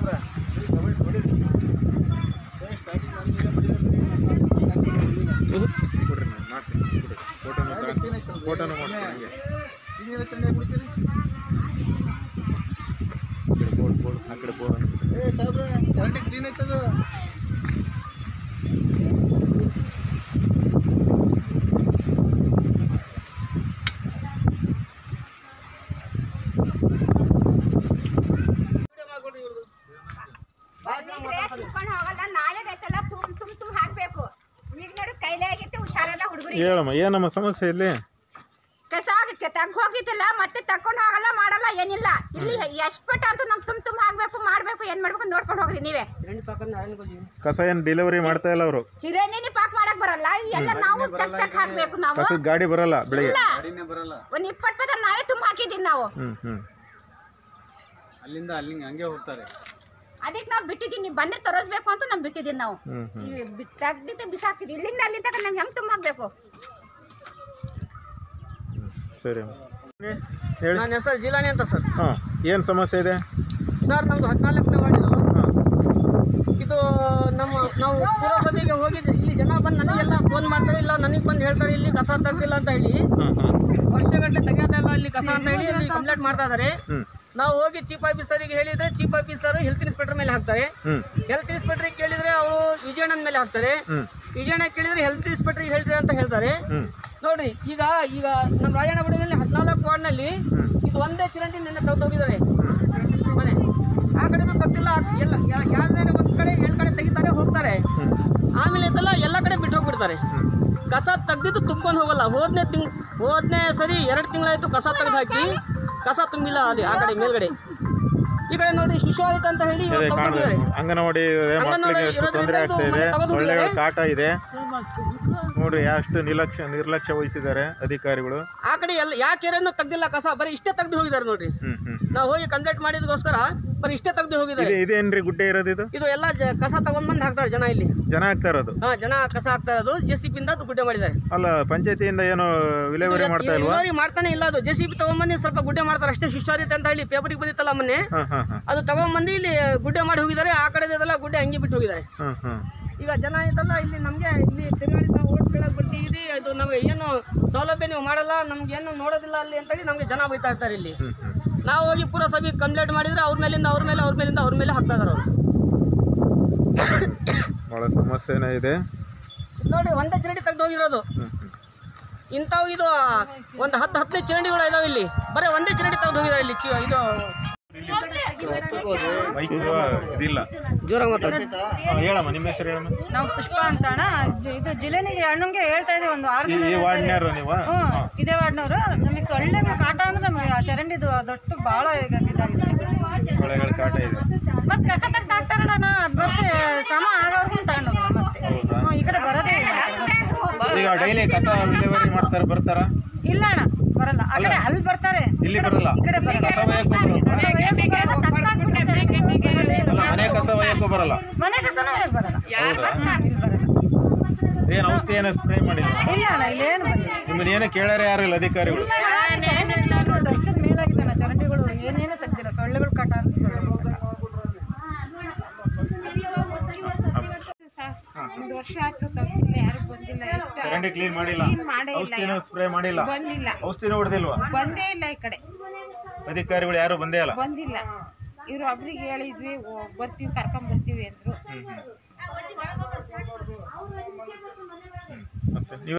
ಕೊಡ್ರಿ ನಾನು ಮಾಡ್ತೀನಿ ಕೊಡಿ ಫೋಟೋನು ಫೋಟೋನು ಮಾಡ್ತೀನಿ ಹಂಗೆ ಈ ಕಡೆ ಬೋರ್ಡ್ ಬೋರ್ಡ್ ಆ ಕಡೆ ಬೋರ್ಡ್ ಏ ಸಾಬ್ರ ಚರಂಡಿ ಕ್ಲೀನ್ ಐತದು ತುಂಬ್ಕೊಂಡು ಹೋಗಲ್ಲ ನಾವೇ ಗೈತಲ್ಲ ತುಂಬ ತುಂಬ ತುಂಬ ಹಾಕ್ಬೇಕು ಈಗ ನೋಡು ಕೈಲೇ ಆಗಿತ್ತು ಹುಷಾರೆಲ್ಲ ಹುಡುಗರಿಗೆ ಹೇಳಮ್ಮ ಏನಮ್ಮ ಸಮಸ್ಯೆ ಇಲ್ಲಿ ಕಸ ತಗ್ ಹೋಗಿದ್ದಿಲ್ಲ ಮತ್ತೆ ತಕೊಂಡು ಹೋಗಲ್ಲ ಮಾಡಲ್ಲ ಏನಿಲ್ಲ ಇಲ್ಲಿ ಎಷ್ಟು ಪಟ್ಟ ಅಂತೂ ನಮ್ ತುಂಬ ತುಂಬ ಹಾಕ್ಬೇಕು ಮಾಡ್ಬೇಕು ಏನ್ ಮಾಡ್ಬೇಕು ನೋಡ್ಕೊಂಡು ಹೋಗ್ರಿ ನೀವೇ ಕಸ ಏನು ಡೆಲಿವರಿ ಮಾಡ್ತಾ ಇಲ್ಲ ಅವರು ಚಿರಣಿನಿ ಪಾಕ್ ಮಾಡಕ್ ಬರಲ್ಲ ಎಲ್ಲ ನಾವು ತಕ್ ತಕ್ ಹಾಕ್ಬೇಕು ನಾವು ಕಸದ ಗಾಡಿ ಬರಲ್ಲ ಬೆಳಿಗ್ಗೆ ಇಲ್ಲ ಗಾಡಿನೇ ಬರಲ್ಲ ಒಂದ್ ಇಪ್ಪತ್ತು ಪದ ನಾವೇ ತುಂಬ ಹಾಕಿದೀವಿ ನಾವು ಹ್ಞೂ ಹ್ಞೂ ಅಲ್ಲಿಂದ ಅಲ್ಲಿಂದ ಹಂಗೆ ಹೋಗ್ತಾರೆ ಅದಕ್ಕೆ ನಾವು ಬಿಟ್ಟಿದ್ದೀವಿ ನೀವು ಬಂದ್ರೆ ತರೋಸ್ಬೇಕು ಅಂತ ನಾವು ಬಿಟ್ಟಿದ್ದೀವಿ ನಾವು ಹ್ಞೂ ಹ್ಞೂ ಈ ಬಿ- ತೆಗ್ದಿದ್ದೆ ಬಿಸಾಕ್ತಿದ್ವಿ ಇಲ್ಲಿಂದ ಅಲ್ಲಿ ತನಕ ನಮ್ಗೆ ಹೆಂಗ್ ತುಂಬ ಹಾಕ್ಬೇಕು ಸರಿ ಅಮ್ಮ ಹೇಳಿ ನನ್ನ ಹೆಸರು ಜಿಲಾನಿ ಅಂತ ಸರ್ ಹಾಂ ಏನು ಸಮಸ್ಯೆ ಇದೆ ಸರ್ ನಮ್ದು ಹದಿನಾಲ್ಕನೇ ಮಾಡಿದ್ದು ಹಾಂ ಇದು ನಮ್ಮ ನಾವು ಪುರಸಭೆಗೆ ಹೋಗಿದ್ದೆ ಇಲ್ಲಿ ಜನ ಬಂದು ನನಗೆಲ್ಲ ಫೋನ್ ಮಾಡ್ತಾರೆ ಇಲ್ಲ ನನಗೆ ಬಂದು ಹೇಳ್ತಾರೆ ಇಲ್ಲಿ ಕಸ ತೆಗ್ದಿಲ್ಲ ಅಂತ ಹೇಳಿ ಹಾಂ ಹಾಂ ವರ್ಷಗಟ್ಟಲೆ ತೆಗೆಯೋದೇ ಇಲ್ಲ ಇಲ್ಲಿ ಕಸ ಅಂತ ಹೇಳಿ ಇಲ್ಲಿ ಕಂಪ್ಲೇಂಟ್ ಮಾಡ್ತಾ ಇದ್ದಾರೆ ಹ್ಞೂ ನಾವು ಹೋಗಿ ಚೀಫ್ ಆಫೀಸರಿಗೆ ಹೇಳಿದ್ರೆ ಚೀಫ್ ಆಫೀಸರ್ ಹೆಲ್ತ್ ಇನ್ಸ್ಪೆಕ್ಟರ್ ಮೇಲೆ ಹಾಕ್ತಾರೆ ಹ್ಞೂ ಹೆಲ್ತ್ ಇನ್ಸ್ಪೆಕ್ಟರ್ಗೆ ಕೇಳಿದ್ರೆ ಅವರು ವಿಜಯಣ್ಣನ ಮೇಲೆ ಹಾಕ್ತಾರೆ ಹ್ಞೂ ವಿಜಯಣ್ಣ ಕೇಳಿದ್ರೆ ಹೆಲ್ತ್ ಇನ್ಸ್ಪೆಕ್ಟರ್ಗೆ ಹೇಳ್ರಿ ಅಂತ ಹೇಳ್ತಾರೆ ಹ್ಞೂ ನೋಡ್ರಿ ಈಗ ಈಗ ನಮ್ಮ ರಾಜಣ್ಣಗುಡಿಯಲ್ಲಿ ಹದಿನಾಲ್ಕು ವಾರ್ಡ್ನಲ್ಲಿ ಇದು ಒಂದೇ ಚಿರಂಡಿ ನಿನ್ನೆ ತೆಗೆದೋಗಿದ್ದಾರೆ ಮನೆ ಆ ಕಡೆನೂ ತಪ್ಪಿಲ್ಲ ಎಲ್ಲ ಯಾವ್ದಾರೆ ಒಂದು ಕಡೆ ಎರಡು ಕಡೆ ತೆಗಿತಾರೆ ಹೋಗ್ತಾರೆ ಆಮೇಲೆ ಇದೆಲ್ಲ ಎಲ್ಲ ಕಡೆ ಬಿಟ್ಟು ಹೋಗ್ಬಿಡ್ತಾರೆ ಕಸ ತೆಗ್ದಿದ್ದು ತುಂಬ್ಕೊಂಡು ಹೋಗಲ್ಲ ಹೋದ್ನೇ ತಿಂಗ್ ಹೋದ್ನೇ ಸರಿ ಎರಡು ತಿಂಗಳಾಯ್ತು ಕಸ ತೆಗೆದು ಹಾಕಿ ಕಸ ತುಂಬಿಲ್ಲ ಅಲ್ಲಿ ಆ ಕಡೆ ಮೇಲ್ಗಡೆ ಈ ಕಡೆ ನೋಡಿ ಶಿಶುವಾದಿತ ಅಂತ ಹೇಳಿ ಇದೆ ಇವತ್ತು ಕಾಣ್ತದೆ ತೆಗ್ದೋಗಿದ್ದಾರೆ. ಅಂಗನವಾಡಿ ಇದೆ ಅಂಗನವಾಡಿ ಮಕ್ಕಳಿಗೆ ಇರೋದ್ರಿಂದ ತೊಂದರೆ ಇದು ಆಗ್ತಾ ಇದೆ ಮನೆ ತಗೊಂಡು ಸೊಳ್ಳೆಗಳ ಹೋಗಿದ್ದಾರೆ. ಕಾಟ ಇದೆ ನೋಡ್ರಿ ಎಷ್ಟು ನಿರ್ಲಕ್ಷ್ಯ ನಿರ್ಲಕ್ಷ್ಯ ವಹಿಸಿದ್ದಾರೆ ಅಧಿಕಾರಿಗಳು ಆ ಕಡೆ ಎಲ್ಲ ಯಾಕೆ ಏನೇನು ತೆಗ್ದಿಲ್ಲ ಕಸ ಬರೀ ಇಷ್ಟೇ ತೆಗ್ದು ಹೋಗಿದ್ದಾರೆ ನೋಡ್ರಿ ಹ್ಮ್ ಹ್ಮ್ ನಾವು ಹೋಗಿ ಕಂಪ್ಲೇಂಟ್ ಮಾಡಿದಕ್ಕೋಸ್ಕರ ಬರೀ ಇಷ್ಟೇ ತೆಗ್ದು ಹೋಗಿದ್ದಾರೆ ಇದು ಇದೇನ್ರಿ ಗುಡ್ಡೆ ಇರೋದು ಇದು ಇದು ಎಲ್ಲ ಜ- ಕಸ ತಗೊಂಡ್ಬಂದು ಹಾಕ್ತಾರೆ ಜನ ಇಲ್ಲಿ ಜನ ಆಗ್ತಾ ಇರೋದು ಹಾ ಜನ ಕಸ ಹಾಕ್ತಾ ಇರೋದು ಜೆ ಸಿ ಪಿಂದ ಗುಡ್ಡೆ ಮಾಡಿದ್ದಾರೆ ಅಲ್ಲ ಪಂಚಾಯತಿಯಿಂದ ಏನು ವಿಲೇವಾರಿ ಮಾಡ್ತಾ ಇಲ್ವಾ ಇಳುವರಿ ಮಾಡ್ತಾನೆ ಇಲ್ಲ ಅದು ಜೆ ಸಿ ಪಿ ತಗೊಂಡ್ಬಂದು ಸ್ವಲ್ಪ ಗುಡ್ಡೆ ಮಾಡ್ತಾರೆ ಅಷ್ಟೇ ಶಿಷ್ಯಾರಿತೆ ಅಂತ ಹೇಳಿ ಪೇಪರಿಗೆ ಬಂದಿತ್ತಲ್ಲ ಮೊನ್ನೆ ಹಾಂ ಹಾಂ ಹಾಂ ಅದು ತಗೊಂಡ್ಬಂದು ಇಲ್ಲಿ ಗುಡ್ಡೆ ಮಾಡಿ ಹೋಗಿದ್ದಾರೆ ಆ ಕಡೆದೆಲ್ಲ ಗುಡ್ಡೆ ಹಂಗೆ ಬಿಟ್ಟು ಹೋಗಿದ್ದಾರೆ ಹಾಂ ಹಾಂ ಈಗ ಜನ ಇದೆಲ್ಲ ಇಲ್ಲಿ ನಮಗೆ ಇಲ್ಲಿ ತಿರುಗಾಡಿ ನಾವು ಓಟ್ ಕೇಳಕ್ ಬರ್ತೀವಿ ಇದು ಇದು ನಮಗೆ ಏನು ಸೌಲಭ್ಯ ನೀವು ಮಾಡಲ್ಲ ನಮ್ಗೆ ಏನು ನೋಡೋದಿಲ್ಲ ಅಲ್ಲಿ ಅಂತೇಳಿ ನಮಗೆ ಜನ ಬೈತಾ ಇರ್ತಾರೆ ಇಲ್ಲಿ ಹ್ಮ್ ಹ್ಮ್ ನಾವು ಹೋಗಿ ಪುರಸಭೆಗೆ ಕಂಪ್ಲೇಂಟ್ ಮಾಡಿದ್ರೆ ಅವ್ರ ಮೇಲಿಂದ ಅವ್ರ ಮೇಲೆ ಅವ್ರ ಮೇಲಿಂದ ಅವ್ರ ಮೇಲೆ ಹಾಕ್ತಾ ಇದಾರೆ ಅವರು ಭಾಳ ಸಮಸ್ಯೆನೇ ಇದೆ ನೋಡಿ ಒಂದೇ ಚರಂಡಿ ತೆಗ್ದು ಹೋಗಿರೋದು ಹ್ಮ್ ಹ್ಮ್ ಇಂಥವು ಇದು ಒಂದು ಹತ್ತು ಹತ್ತನೇ ಚರಂಡಿಗಳು ಇದಾವೆ ಇಲ್ಲಿ ಬರೀ ಒಂದೇ ಚರಂಡಿ ತೆಗ್ದು ಹೋಗಿದ್ದಾರೆ ಇಲ್ಲಿ ಚಿ- ಇದು ಬೈಕ್ ಇದಿಲ್ಲ ಜೋರಾಗಿ ಮಾತಾಡಿ ಹಾಂ, ಹೇಳಮ್ಮ ನಿಮ್ಮ ಹೆಸರು ಹೇಳಮ್ಮ ನಾವು ಪುಷ್ಪ ಅಂತ ಅಣ್ಣ ಜ- ಇದು ಜಿಲ್ಲೆನಿಗೆ ಅಣ್ಣಂಗೆ ಹೇಳ್ತಾ ಇದ್ದೀವಿ ಒಂದು ಆರು ಈ ದಿನ ಈ ವಾರ್ಡ್ನ್ಯಾರು ನೀವು ಹ್ಞೂ ಇದೇ ವಾರ್ಡ್ನವರು ನಮಗೆ ಸೊಳ್ಳೆಗಳ ಕಾಟ ಅಂದ್ರೆ ನಮಗೆ ಆ ಚರಂಡಿದು ದೊಡ್ಡ ಭಾಳ ಈಗ ಇದಾಗಿದೆ ಸೊಳ್ಳೆಗಳ ಕಾಟ ಇದೆ ಮತ್ತೆ ಕಸ ತೆಗ್ದು ಹಾಕ್ತಾರಲ್ಲ ಅಣ್ಣ ಅದು ಮತ್ತೆ ಸಮ ಆಗೋರ್ಗು ತಗೊಂಡು ಹೋಗಲ್ಲ ಮತ್ತೆ ಹೌದಾ ಹ್ಞೂ ಈ ಕಡೆ ಬರೋದೇ ಇಲ್ಲ ಈಗ ಡೈಲಿ ಕಸ ವಿಲೇವಾರಿ ಮಾಡ್ತಾರೆ ಬರ್ತಾರಾ ಇಲ್ಲ ಅಣ್ಣ ಬರಲ್ಲ ಆ ಕಡೆ ಅಲ್ಲಿ ಬರ್ತಾರೆ ಇಲ್ಲಿ ಬರಲ್ಲ ಈ ಕಡೆ ಬರಲ್ಲ ಕಸ ಒಯ್ಯಕ್ಕೂ ಬರಲ್ಲ ಕಸ ಒಯ್ಯಕ್ಕೂ ಬರಲ್ಲ, ತಗ್ದಾಕ್ಬಿಟ್ಟು ಚರಂಡಿ ಬರೋದೇ ಇಲ್ಲ. ಅಲ್ಲ ಮನೆ ಕಸ ಒಯ್ಯಕ್ಕೂ ಬರಲ್ಲ ಮನೆ ಕಸನೂ ಒಯ್ಯಕ್ಕೆ ಬರಲ್ಲ ಹೌದಾ ಹ್ಮ್, ಇಲ್ಲಿ ಬರಲ್ಲ ಏನು ಔಷಧಿ ಏನು ಸ್ಪ್ರೇ ಮಾಡಿಲ್ಲ ಇಲ್ಲ ಅಣ್ಣ ಇಲ್ಲೇನು ಬಂದಿಲ್ಲ ನಿಮ್ಮನ್ನ ಏನು ಕೇಳ್ಯಾರ ಯಾರು ಇಲ್ಲ ಅಧಿಕಾರಿಗಳು ಚರಂಡಿ ಒಂದು ವರ್ಷದ ಮೇಲಾಗಿದೆ ಅಣ್ಣ ಚರಂಡಿಗಳು ಏನೇನು ತೆಗ್ದಿಲ್ಲ ಸೊಳ್ಳೆಗಳು ಕಾಟ ಅಂತ ಸೊಳ್ಳೆಗಳು ಕಾಟ ಒಂದು ವರ್ಷ ಆಯ್ತು ತೆಗ್ದಿಲ್ಲ ಯಾರು ಬಂದಿಲ್ಲ ಎಷ್ಟು ಚರಂಡಿ ಕ್ಲೀನ್ ಮಾಡಿಲ್ಲ ಮಾಡೇ ಇಲ್ಲ ಔಷಧಿನೂ ಸ್ಪ್ರೇ ಮಾಡಿಲ್ಲ ಬಂದಿಲ್ಲ ಔಷಧಿನೂ ಹೊಡೆದಿಲ್ವಾ ಬಂದೇ ಇಲ್ಲ ಈ ಕಡೆ ಅಧಿಕಾರಿಗಳು ಯಾರು ಬಂದೇ ಇಲ್ಲ ಬಂದಿಲ್ಲ ಇವ್ರು ಒಬ್ರಿಗೆ ಹೇಳಿದ್ವಿ ಓ, ಬರ್ತೀವಿ ಕರ್ಕೊಂಡ್ ಬರ್ತೀವಿ ಅಂದ್ರು ಮತ್ತೆ ನೀವು